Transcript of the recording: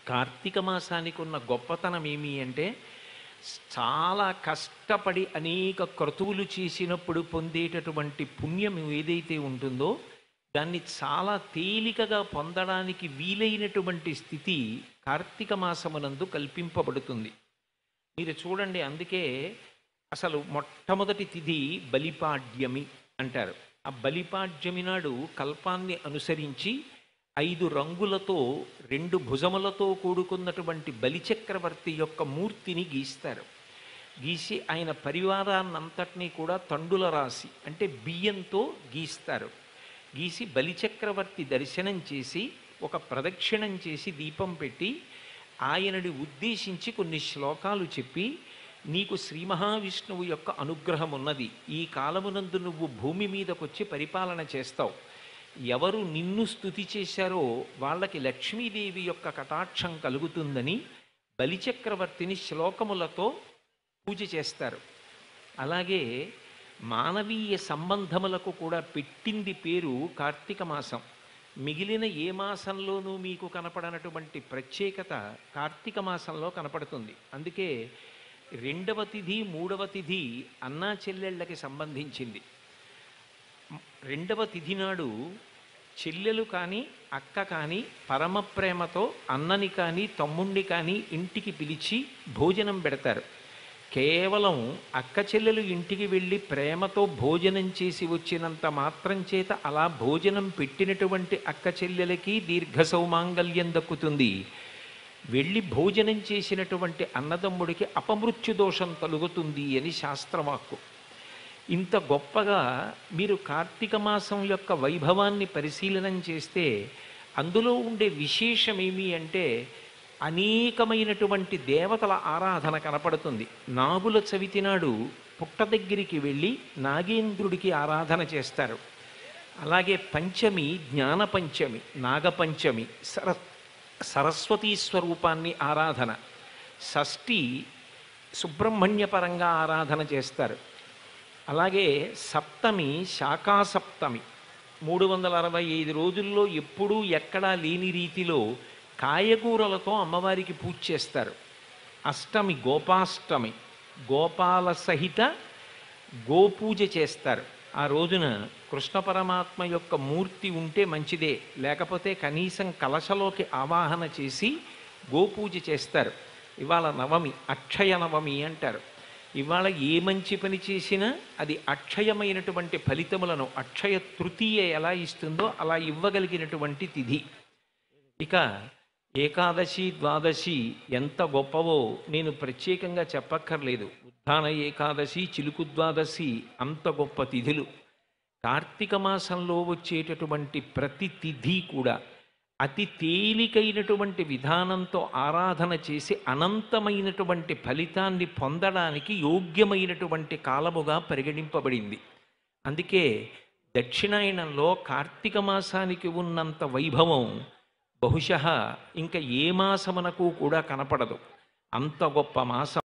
కార్తీక మాసానికి ఉన్న గొప్పతనం ఏమి అంటే చాలా కష్టపడి అనేక క్రతువులు చేసినప్పుడు పొందేటటువంటి పుణ్యం ఏదైతే ఉంటుందో దాన్ని చాలా తేలికగా పొందడానికి వీలైనటువంటి స్థితి కార్తీక మాసమునందు కల్పింపబడుతుంది మీరు చూడండి అందుకే అసలు మొట్టమొదటి తిథి బలిపాడ్యమి అంటారు ఆ బలిపాడ్యమి నాడు కల్పాన్ని అనుసరించి ఐదు రంగులతో రెండు భుజములతో కూడుకున్నటువంటి బలిచక్రవర్తి యొక్క మూర్తిని గీస్తారు గీసి ఆయన పరివారాన్నంతటినీ కూడా తండుల రాసి అంటే బియ్యంతో గీస్తారు గీసి బలిచక్రవర్తి దర్శనం చేసి ఒక ప్రదక్షిణం చేసి దీపం పెట్టి ఆయనని ఉద్దేశించి కొన్ని శ్లోకాలు చెప్పి నీకు శ్రీ మహావిష్ణువు యొక్క అనుగ్రహం ఉన్నది ఈ కాలమునందు నువ్వు భూమి మీదకొచ్చి పరిపాలన చేస్తావు ఎవరు నిన్ను స్తుతి చేశారో వాళ్ళకి లక్ష్మీదేవి యొక్క కటాక్షం కలుగుతుందని బలిచక్రవర్తిని శ్లోకములతో పూజ చేస్తారు అలాగే మానవీయ సంబంధములకు కూడా పెట్టింది పేరు కార్తీక మాసం మిగిలిన ఏ మాసంలోనూ మీకు కనపడనటువంటి ప్రత్యేకత కార్తీక మాసంలో కనపడుతుంది అందుకే రెండవ తిథి మూడవ తిథి అన్నా చెల్లెళ్ళకి సంబంధించింది రెండవ తిథి నాడు చెల్లెలు కానీ అక్క కానీ పరమ ప్రేమతో అన్నని కానీ తమ్ముణ్ణి కానీ ఇంటికి పిలిచి భోజనం పెడతారు కేవలం అక్క చెల్లెలు ఇంటికి వెళ్ళి ప్రేమతో భోజనం చేసి వచ్చినంత మాత్రం చేత అలా భోజనం పెట్టినటువంటి అక్క చెల్లెలకి దీర్ఘ సౌమాంగల్యం దక్కుతుంది వెళ్ళి భోజనం చేసినటువంటి అన్నదమ్ముడికి అపమృత్యు దోషం తొలుగుతుంది అని శాస్త్రవాక్కు ఇంత గొప్పగా మీరు కార్తీక మాసం యొక్క వైభవాన్ని పరిశీలనం చేస్తే అందులో ఉండే విశేషం ఏమి అంటే అనేకమైనటువంటి దేవతల ఆరాధన కనపడుతుంది నాగుల చవితి నాడు పుట్ట దగ్గరికి వెళ్ళి నాగేంద్రుడికి ఆరాధన చేస్తారు అలాగే పంచమి జ్ఞాన పంచమి నాగపంచమి సర సరస్వతీ స్వరూపాన్ని ఆరాధన షష్ఠి సుబ్రహ్మణ్యపరంగా ఆరాధన చేస్తారు అలాగే సప్తమి శాఖాసప్తమి మూడు వందల అరవై ఐదు రోజుల్లో ఎప్పుడూ ఎక్కడా లేని రీతిలో కాయగూరలతో అమ్మవారికి పూజ చేస్తారు అష్టమి గోపాష్టమి గోపాల సహిత గోపూజ చేస్తారు ఆ రోజున కృష్ణ పరమాత్మ యొక్క మూర్తి ఉంటే మంచిదే లేకపోతే కనీసం కలశలోకి ఆవాహన చేసి గోపూజ చేస్తారు ఇవాళ నవమి అక్షయ నవమి అంటారు ఇవాళ ఏ మంచి పని చేసినా అది అక్షయమైనటువంటి ఫలితములను అక్షయ తృతీయ ఎలా ఇస్తుందో అలా ఇవ్వగలిగినటువంటి తిథి ఇక ఏకాదశి ద్వాదశి ఎంత గొప్పవో నేను ప్రత్యేకంగా చెప్పక్కర్లేదు ఉత్థాన ఏకాదశి చిలుకు ద్వాదశి అంత గొప్ప తిథులు కార్తీక మాసంలో వచ్చేటటువంటి ప్రతి తిథి కూడా అతి తేలికైనటువంటి విధానంతో ఆరాధన చేసి అనంతమైనటువంటి ఫలితాన్ని పొందడానికి యోగ్యమైనటువంటి కాలముగా పరిగణింపబడింది అందుకే దక్షిణాయనంలో కార్తీక మాసానికి ఉన్నంత వైభవం బహుశः ఇంకా ఏ మాసమునకు కూడా కనపడదు అంత గొప్ప మాసం